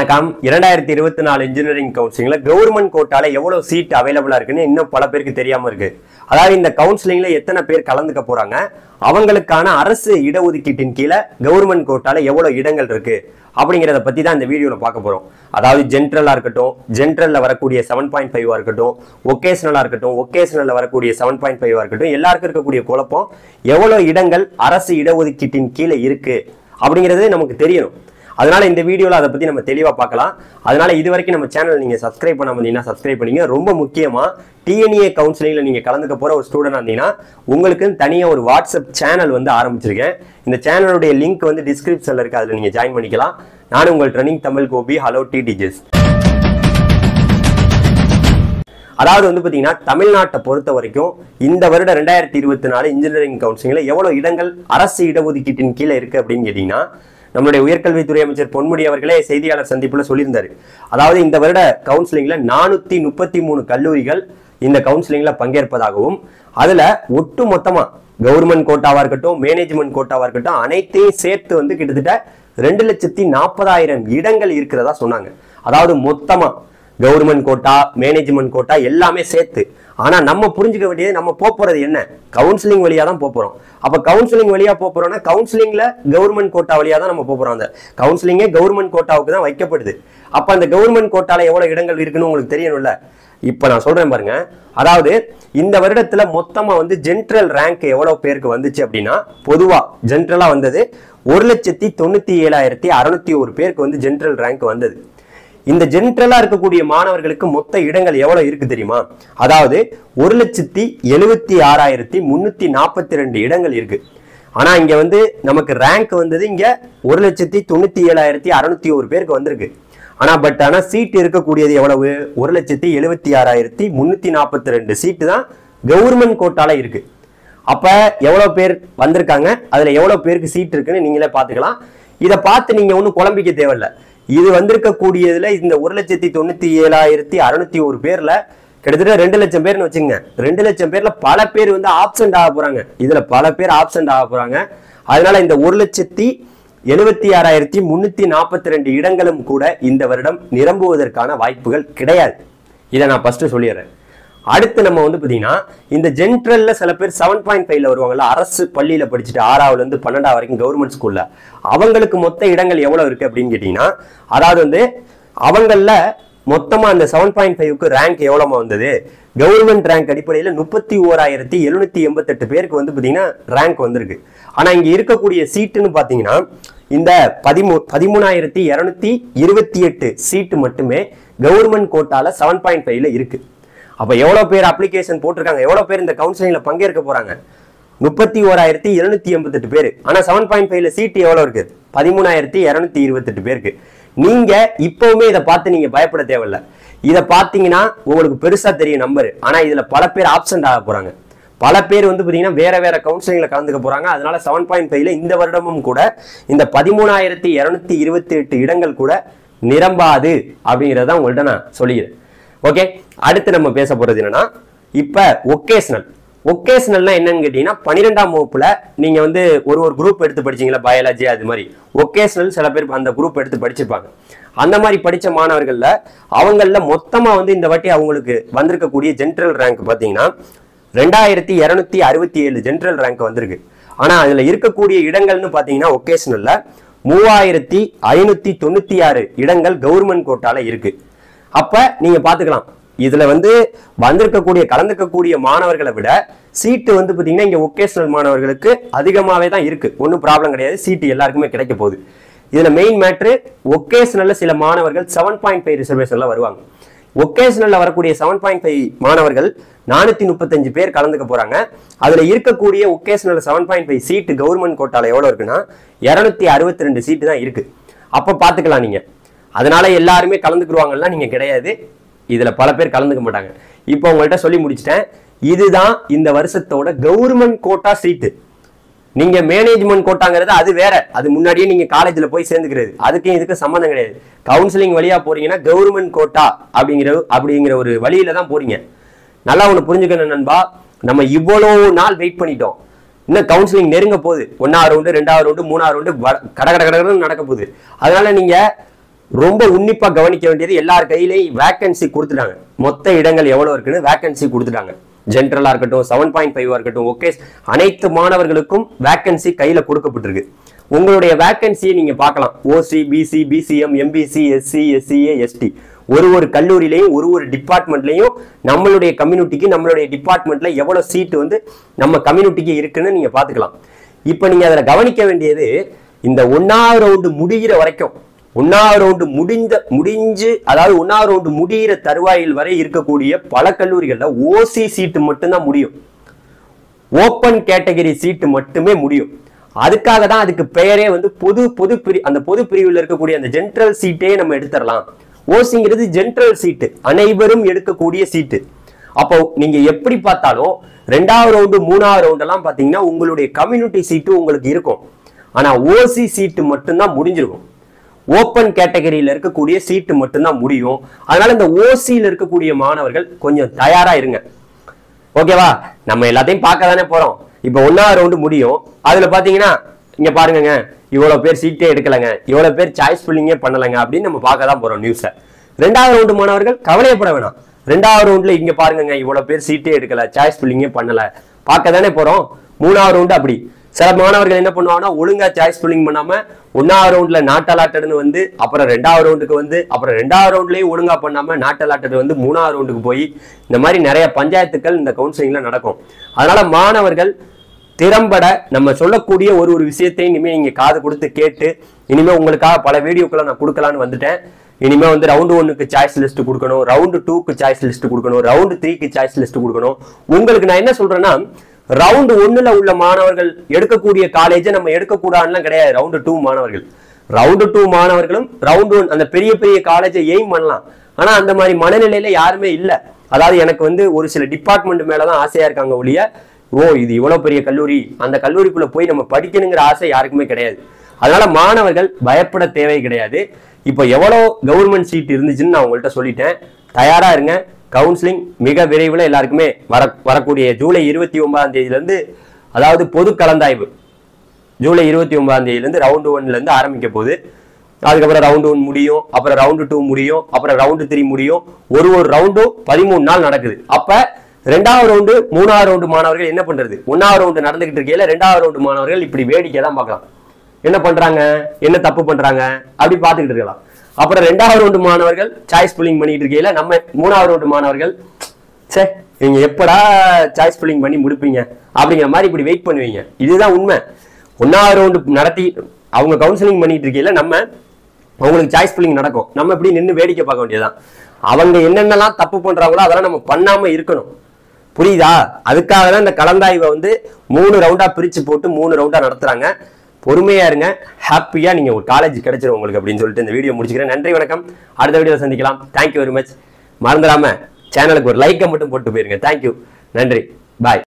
வணக்கம் இரண்டாயிரத்தி இருபத்தி நாலு இன்ஜினியரிங் கவுன்சிலிங்ல கவர்மெண்ட் கோட்டால எவ்வளவு சீட் அவைலபிளா இருக்குன்னு இன்னும் பல பேருக்கு தெரியாம இருக்கு அதாவது இந்த கவுன்சிலிங்ல எத்தனை பேர் கலந்துக்க போறாங்க அவங்களுக்கான அரசு இடஒதுக்கீட்டின் கீழே கவர்மெண்ட் கோட்டால எவ்வளவு இடங்கள் இருக்கு அப்படிங்கிறத பத்தி தான் இந்த வீடியோல பார்க்க போறோம் அதாவது ஜென்ரலா இருக்கட்டும் ஜென்ரல்ல வரக்கூடிய செவன் பாயிண்ட் ஃபைவா இருக்கட்டும் ஒகேஷனலா இருக்கட்டும் ஒகேஷனல்ல வரக்கூடிய செவன் பாயிண்ட் ஃபைவா இருக்கட்டும் எல்லாருக்கும் இருக்கக்கூடிய குழப்பம் எவ்வளவு இடங்கள் அரசு இடஒதுக்கீட்டின் கீழே இருக்கு அப்படிங்கிறது நமக்கு தெரியணும் அதனால இந்த வீடியோல அதை பத்தி நம்ம தெளிவா பார்க்கலாம் அதனால இது வரைக்கும் நம்ம சேனல் நீங்க சப்ஸ்கிரைப் பண்ண வந்தீங்கன்னா சப்ஸ்கிரைப் பண்ணீங்க ரொம்ப முக்கியமா டிஎன்ஏ கவுன்சிலிங்ல நீங்க கலந்துக்க போற ஒரு ஸ்டூடெண்ட் இருந்தீங்கன்னா உங்களுக்கு தனியா ஒரு வாட்ஸ்அப் சேனல் வந்து ஆரம்பிச்சிருக்கேன் இந்த சேனலுடைய லிங்க் வந்து டிஸ்கிரிப்ஷன்ல இருக்கு அதுல நீங்க ஜாயின் பண்ணிக்கலாம் நான் உங்கள் training Tamil Gopi hello T டிஜிஸ் அதாவது வந்து பாத்தீங்கன்னா தமிழ்நாட்டை பொறுத்த வரைக்கும் இந்த வருட ரெண்டாயிரத்தி இருபத்தி நாலு இன்ஜினியரிங் கவுன்சிலிங்ல எவ்வளவு இடங்கள் அரசு இடஒதுக்கீட்டின் கீழே இருக்கு அப்படின்னு கேட்டீங்கன்னா நம்மளுடைய உயர்கல்வித்துறை அமைச்சர் பொன்முடி அவர்களே செய்தியாளர் சந்திப்புல சொல்லியிருந்தாரு அதாவது இந்த வருட கவுன்சிலிங்ல நானூத்தி முப்பத்தி மூணு கல்லூரிகள் இந்த கவுன்சிலிங்ல பங்கேற்பதாகவும் அதுல ஒட்டு மொத்தமா கவர்மெண்ட் கோட்டாவா இருக்கட்டும் மேனேஜ்மெண்ட் கோட்டாவா இருக்கட்டும் அனைத்தையும் சேர்த்து வந்து கிட்டத்தட்ட ரெண்டு லட்சத்தி நாற்பதாயிரம் இடங்கள் இருக்கிறதா சொன்னாங்க அதாவது மொத்தமா கவர்மெண்ட் கோட்டா மேனேஜ்மெண்ட் கோட்டா எல்லாமே சேர்த்து ஆனா நம்ம புரிஞ்சுக்க வேண்டியது நம்ம போக போறது என்ன கவுன்சிலிங் வழியா தான் போக போறோம் அப்ப கவுன்சிலிங் வழியா போக போறோம்னா கவுன்சிலிங்ல கவர்மெண்ட் கோட்டா வழியா தான் நம்ம போக போறோம் அந்த கவுன்சிலிங்கே கவர்மெண்ட் கோட்டாவுக்கு தான் வைக்கப்படுது அப்ப அந்த கவர்மெண்ட் கோட்டால எவ்வளவு இடங்கள் இருக்குன்னு உங்களுக்கு தெரியணும்ல இப்ப நான் சொல்றேன் பாருங்க அதாவது இந்த வருடத்துல மொத்தமா வந்து ஜென்ட்ரல் ரேங்க் எவ்வளவு பேருக்கு வந்துச்சு அப்படின்னா பொதுவா ஜென்ட்ரலா வந்தது ஒரு லட்சத்தி தொண்ணூத்தி ஏழாயிரத்தி அறுநூத்தி ஒரு பேருக்கு வந்து ஜென்ட்ரல் ரேங்க் வந்தது இந்த ஜென்ட்ரலா இருக்கக்கூடிய மாணவர்களுக்கு மொத்த இடங்கள் எவ்வளவு இருக்கு தெரியுமா அதாவது ஒரு லட்சத்தி எழுபத்தி ஆறாயிரத்தி முன்னூத்தி நாற்பத்தி ரெண்டு இடங்கள் இருக்கு ஆனா இங்க வந்து நமக்கு ரேங்க் வந்தது இங்க ஒரு லட்சத்தி தொண்ணூத்தி ஏழாயிரத்தி அறுநூத்தி ஒரு பேருக்கு வந்திருக்கு ஆனா பட் ஆனா சீட் இருக்கக்கூடியது எவ்வளவு ஒரு லட்சத்தி எழுபத்தி ஆறாயிரத்தி முன்னூத்தி நாற்பத்தி ரெண்டு சீட்டு தான் கவர்மெண்ட் கோட்டால இருக்கு அப்ப எவ்வளவு பேர் வந்திருக்காங்க அதுல எவ்வளவு பேருக்கு சீட் இருக்குன்னு நீங்களே பாத்துக்கலாம் இதை பார்த்து நீங்க ஒன்றும் குழம்பிக்க தேவையில்ல இது வந்திருக்கக்கூடியதுல இந்த ஒரு லட்சத்தி தொண்ணூத்தி ஏழாயிரத்தி அறுநூத்தி ஒரு பேர்ல கிட்டத்தட்ட ரெண்டு லட்சம் பேர்னு வச்சுங்க ரெண்டு லட்சம் பேர்ல பல பேர் வந்து ஆப்சென்ட் ஆக போறாங்க இதுல பல பேர் ஆப்சென்ட் ஆக போறாங்க அதனால இந்த ஒரு லட்சத்தி எழுபத்தி ஆறாயிரத்தி முன்னூத்தி நாற்பத்தி ரெண்டு இடங்களும் கூட இந்த வருடம் நிரம்புவதற்கான வாய்ப்புகள் கிடையாது இதை நான் ஃபர்ஸ்ட் சொல்லிடுறேன் அடுத்து நம்ம வந்து பாத்தீங்கன்னா இந்த ஜென்ட்ரல்ல சில பேர் செவன் பாயிண்ட் ஃபைவ்ல வருவாங்கல்ல அரசு பள்ளியில படிச்சுட்டு ஆறாவதுல இருந்து பன்னெண்டாவது வரைக்கும் கவர்மெண்ட் ஸ்கூல்ல அவங்களுக்கு மொத்த இடங்கள் எவ்வளவு இருக்கு அப்படின்னு கேட்டீங்கன்னா அதாவது வந்து அவங்கள மொத்தமா அந்த செவன் பாயிண்ட் ஃபைவ்க்கு ரேங்க் எவ்வளவு வந்தது கவர்மெண்ட் ரேங்க் அடிப்படையில் முப்பத்தி ஓராயிரத்தி எழுநூத்தி எண்பத்தெட்டு பேருக்கு வந்து பாத்தீங்கன்னா ரேங்க் வந்திருக்கு ஆனா இங்க இருக்கக்கூடிய சீட்டுன்னு பாத்தீங்கன்னா இந்த பதிமூ பதிமூணாயிரத்தி இருநூத்தி இருபத்தி எட்டு சீட்டு மட்டுமே கவர்மெண்ட் கோட்டால செவன் பாயிண்ட் ஃபைவ்ல இருக்கு அப்ப எவ்வளவு பேர் அப்ளிகேஷன் போட்டிருக்காங்க எவ்வளவு பேர் இந்த கவுன்சிலிங்ல பங்கேற்க போறாங்க முப்பத்தி ஓராயிரத்தி எழுநூத்தி எண்பத்தெட்டு பேர் ஆனா செவன் பாயிண்ட் ஃபைவ்ல சீட் எவ்வளவு இருக்கு பதிமூணாயிரத்தி இருநூத்தி இருபத்தெட்டு பேருக்கு நீங்க இப்பவுமே இதை பார்த்து நீங்க பயப்பட தேவையில்ல இதை பார்த்தீங்கன்னா உங்களுக்கு பெருசா தெரியும் நம்பர் ஆனா இதுல பல பேர் ஆப்சென்ட் ஆக போறாங்க பல பேர் வந்து பாத்தீங்கன்னா வேற வேற கவுன்சிலிங்ல கலந்துக்க போறாங்க அதனால செவன் பாயிண்ட் ஃபைவ்ல இந்த வருடமும் கூட இந்த பதிமூணாயிரத்தி இருநூத்தி இருபத்தி எட்டு இடங்கள் கூட நிரம்பாது அப்படிங்கறத உங்கள்ட்ட நான் சொல்லிக்கிறேன் ஓகே அடுத்து நம்ம பேச போறது என்னன்னா இப்ப ஒகேஷனல் ஒகேஷனல்னா என்னன்னு கேட்டீங்கன்னா பன்னிரெண்டாம் வகுப்புல நீங்க வந்து ஒரு ஒரு குரூப் எடுத்து படிச்சீங்களா பயாலஜி அது மாதிரி ஒகேஷனல் சில பேர் அந்த குரூப் எடுத்து படிச்சிருப்பாங்க அந்த மாதிரி படிச்ச மாணவர்கள்ல அவங்கள மொத்தமா வந்து இந்த வாட்டி அவங்களுக்கு வந்திருக்கக்கூடிய ஜென்ரல் ரேங்க் பாத்தீங்கன்னா ரெண்டாயிரத்தி இருநூத்தி அறுபத்தி ஏழு ஜென்ரல் ரேங்க் வந்திருக்கு ஆனா அதுல இருக்கக்கூடிய இடங்கள்னு பாத்தீங்கன்னா ஒகேஷனல்ல மூவாயிரத்தி ஐநூத்தி தொண்ணூத்தி ஆறு இடங்கள் கவர்மெண்ட் கோட்டால இருக்கு அப்ப நீங்க பாத்துக்கலாம் இதுல வந்து வந்திருக்கக்கூடிய கலந்துக்கக்கூடிய மாணவர்களை விட சீட்டு வந்து பாத்தீங்கன்னா இங்க ஒகேஷனல் மாணவர்களுக்கு அதிகமாவே தான் இருக்கு ஒன்றும் ப்ராப்ளம் கிடையாது சீட்டு எல்லாருக்குமே கிடைக்க போகுது இதுல மெயின் மேட்ரு ஒகேஷனல்ல சில மாணவர்கள் செவன் பாயிண்ட் ஃபைவ் ரிசர்வேஷன்ல வருவாங்க ஒகேஷனல்ல வரக்கூடிய செவன் பாயிண்ட் ஃபைவ் மாணவர்கள் நானூத்தி முப்பத்தஞ்சு பேர் கலந்துக்க போறாங்க அதுல இருக்கக்கூடிய vocational seven point five seat government கோட்டால எவ்வளவு இருக்குன்னா இருநூத்தி அறுபத்தி ரெண்டு சீட்டு தான் இருக்கு அப்ப பாத்துக்கலாம் நீங்க அதனால எல்லாருமே கலந்துக்குருவாங்கலாம் நீங்க கிடையாது இதுல பல பேர் கலந்துக்க மாட்டாங்க இப்போ உங்கள்கிட்ட சொல்லி முடிச்சிட்டேன் இதுதான் இந்த வருஷத்தோட கவர்மெண்ட் கோட்டா சீட்டு நீங்க மேனேஜ்மெண்ட் கோட்டாங்கிறது அது வேற அது முன்னாடியே நீங்க காலேஜ்ல போய் சேர்ந்துக்கிறது அதுக்கும் இதுக்கு சம்மந்தம் கிடையாது கவுன்சிலிங் வழியா போறீங்கன்னா கவர்மெண்ட் கோட்டா அப்படிங்கிற அப்படிங்கிற ஒரு வழியில தான் போறீங்க நல்லா ஒண்ணு புரிஞ்சுக்கணும் நண்பா நம்ம இவ்வளவு நாள் வெயிட் பண்ணிட்டோம் இன்னும் கவுன்சிலிங் நெருங்க போகுது ஒன்னாவது ரவுண்டு ரெண்டாவது ரவுண்டு மூணாவது ரவுண்டு வ- கட கட கடன்னு நடக்க போகுது அதனால நீங்க ரொம்ப உன்னிப்பா கவனிக்க வேண்டியது எல்லார் கையிலையும் வேக்கன்சி கொடுத்துட்டாங்க மொத்த இடங்கள் எவ்வளவு இருக்குன்னு வேக்கன்சி கொடுத்துட்டாங்க ஜென்ரலா இருக்கட்டும் செவன் பாயிண்ட் ஃபைவ் இருக்கட்டும் ஓகே அனைத்து மாணவர்களுக்கும் வேக்கன்சி கையில கொடுக்கப்பட்டிருக்கு உங்களுடைய வேக்கன்சியை நீங்க பார்க்கலாம் OC BC BCM MBC SC SCA ST ஒரு ஒரு கல்லூரியிலையும் ஒரு ஒரு டிபார்ட்மெண்ட்லையும் நம்மளுடைய கம்யூனிட்டிக்கு நம்மளுடைய டிபார்ட்மெண்ட்ல எவ்வளவு சீட் வந்து நம்ம கம்யூனிட்டிக்கு இருக்குன்னு நீங்க பாத்துக்கலாம் இப்போ நீங்க அதுல கவனிக்க வேண்டியது இந்த ஒன்னாவது ரவுண்டு முடிகிற வரைக்கும் ஒன்னாவது ரவுண்டு முடிந்த முடிஞ்சு அதாவது ஒன்னாவது ரவுண்டு முடிகிற தருவாயில் வரை இருக்கக்கூடிய பல கல்லூரிகள்ல ஓசி சீட்டு மட்டும்தான் முடியும் ஓப்பன் கேட்டகரி சீட்டு மட்டுமே முடியும் அதுக்காக தான் அதுக்கு பெயரே வந்து பொது பொது பிரி அந்த பொது பிரிவில் இருக்கக்கூடிய அந்த ஜென்ரல் சீட்டே நம்ம எடுத்துடலாம் ஓசிங்கிறது ஜென்ரல் சீட்டு அனைவரும் எடுக்கக்கூடிய சீட்டு அப்போ நீங்க எப்படி பார்த்தாலும் ரெண்டாவது ரவுண்டு மூணாவது ரவுண்ட் எல்லாம் பாத்தீங்கன்னா உங்களுடைய கம்யூனிட்டி சீட்டு உங்களுக்கு இருக்கும் ஆனா ஓசி சீட்டு மட்டும்தான் முடிஞ்சிருக்கும் ஓப்பன் கேட்டகரியில இருக்கக்கூடிய சீட்டு மட்டும்தான் முடியும் அதனால இந்த ஓசியில் இருக்கக்கூடிய மாணவர்கள் கொஞ்சம் தயாரா இருங்க ஓகேவா நம்ம எல்லாத்தையும் பார்க்க தானே போறோம் இப்போ ஒன்னாவது ரவுண்டு முடியும் அதுல பாத்தீங்கன்னா இங்க பாருங்கங்க இவ்வளவு பேர் சீட்டே எடுக்கலங்க இவ்வளவு பேர் சாய்ஸ் ஃபில்லிங்கே பண்ணலங்க அப்படின்னு நம்ம பார்க்க தான் போறோம் நியூஸை ரெண்டாவது ரவுண்டு மாணவர்கள் கவலையப்பட வேணாம் ரெண்டாவது ரவுண்ட்ல இங்க பாருங்கங்க இவ்வளவு பேர் சீட்டே எடுக்கல சாய்ஸ் ஃபில்லிங்கே பண்ணல பார்க்க தானே போறோம் மூணாவது ரவுண்டு அப்படி சில மாணவர்கள் என்ன பண்ணுவாங்கன்னா ஒழுங்கா சாய்ஸ் ஃபில்லிங் பண்ணாம ஒன்னாவது ரவுண்ட்ல நாட் அலாட்டட்னு வந்து அப்புறம் ரெண்டாவது ரவுண்டுக்கு வந்து அப்புறம் ரெண்டாவது ரவுண்ட்லயும் ஒழுங்கா பண்ணாம நாட் அலாட்டட் வந்து மூணாவது ரவுண்டுக்கு போய் இந்த மாதிரி நிறைய பஞ்சாயத்துக்கள் இந்த கவுன்சிலிங்ல நடக்கும் அதனால மாணவர்கள் திறம்பட நம்ம சொல்லக்கூடிய ஒரு ஒரு விஷயத்தையும் இனிமே நீங்க காது கொடுத்து கேட்டு இனிமே உங்களுக்காக பல வீடியோக்களை நான் கொடுக்கலான்னு வந்துட்டேன் இனிமே வந்து ரவுண்டு ஒன்னுக்கு சாய்ஸ் லிஸ்ட் கொடுக்கணும் ரவுண்டு டூக்கு சாய்ஸ் லிஸ்ட் கொடுக்கணும் ரவுண்டு த்ரீக்கு சாய்ஸ் லிஸ்ட் கொடுக்கணும் உங்களுக்கு நான் என்ன சொல்றேன்னா ரவுண்டு ஒண்ணுல உள்ள மாணவர்கள் எடுக்கக்கூடிய காலேஜை நம்ம எடுக்கக்கூடாதுலாம் கிடையாது ரவுண்டு டூ மாணவர்கள் ரவுண்டு டூ மாணவர்களும் ரவுண்டு ஒன் அந்த பெரிய பெரிய காலேஜை எய்ம் பண்ணலாம் ஆனா அந்த மாதிரி மனநிலையில யாருமே இல்ல அதாவது எனக்கு வந்து ஒரு சில டிபார்ட்மெண்ட் மேலதான் ஆசையா இருக்காங்க ஒழிய ஓ இது இவ்வளவு பெரிய கல்லூரி அந்த கல்லூரிக்குள்ள போய் நம்ம படிக்கணுங்கிற ஆசை யாருக்குமே கிடையாது அதனால மாணவர்கள் பயப்பட தேவை கிடையாது இப்போ எவ்வளோ கவர்மெண்ட் சீட் இருந்துச்சுன்னு நான் உங்கள்கிட்ட சொல்லிட்டேன் தயாரா இருங்க கவுன்சிலிங் மிக விரைவில் எல்லாருக்குமே வர வரக்கூடிய ஜூலை இருபத்தி ஒன்பதாம் தேதியிலேருந்து அதாவது பொது கலந்தாய்வு ஜூலை இருபத்தி ஒன்பதாம் தேதியிலேருந்து ரவுண்டு ஒன்லேருந்து ஆரம்பிக்க போகுது அதுக்கப்புறம் ரவுண்டு ஒன் முடியும் அப்புறம் ரவுண்டு டூ முடியும் அப்புறம் ரவுண்டு த்ரீ முடியும் ஒரு ஒரு ரவுண்டும் பதிமூணு நாள் நடக்குது அப்ப ரெண்டாவது ரவுண்டு மூணாவது ரவுண்டு மாணவர்கள் என்ன பண்றது ஒன்னாவது ரவுண்டு நடந்துகிட்டு இருக்கையில ரெண்டாவது ரவுண்டு மாணவர்கள் இப்படி வேடிக்கை தான் பார்க்கலாம் என்ன பண்றாங்க என்ன தப்பு பண்றாங்க அப்படி பார்த்துக்கிட்டு இருக்கலாம் அப்புறம் ரெண்டாவது ரவுண்டு மாணவர்கள் சாய்ஸ் புல்லிங் பண்ணிட்டு இருக்கையில நம்ம மூணாவது ரவுண்டு மாணவர்கள் சே நீங்க எப்படா சாய்ஸ் புல்லிங் பண்ணி முடிப்பீங்க அப்படிங்கிற மாதிரி இப்படி வெயிட் பண்ணுவீங்க இதுதான் உண்மை ஒன்னாவது ரவுண்டு நடத்தி அவங்க கவுன்சிலிங் பண்ணிட்டு இருக்கையில நம்ம அவங்களுக்கு சாய்ஸ் புல்லிங் நடக்கும் நம்ம இப்படி நின்று வேடிக்கை பார்க்க வேண்டியதுதான் அவங்க என்னென்னலாம் தப்பு பண்றாங்களோ அதெல்லாம் நம்ம பண்ணாம இருக்கணும் புரியுதா அதுக்காக தான் இந்த கலந்தாய்வை வந்து மூணு ரவுண்டா பிரிச்சு போட்டு மூணு ரவுண்டா நடத்துறாங்க பொறுமையா இருங்க ஹாப்பியா நீங்க ஒரு காலேஜ் கிடைச்சிரும் உங்களுக்கு அப்படின்னு சொல்லிட்டு இந்த வீடியோ முடிச்சுக்கிறேன் நன்றி வணக்கம் அடுத்த வீடியோ சந்திக்கலாம் தேங்க்யூ வெரி மச் மறந்துடாம சேனலுக்கு ஒரு லைக்கை மட்டும் போட்டு போயிருங்க தேங்க்யூ நன்றி பாய்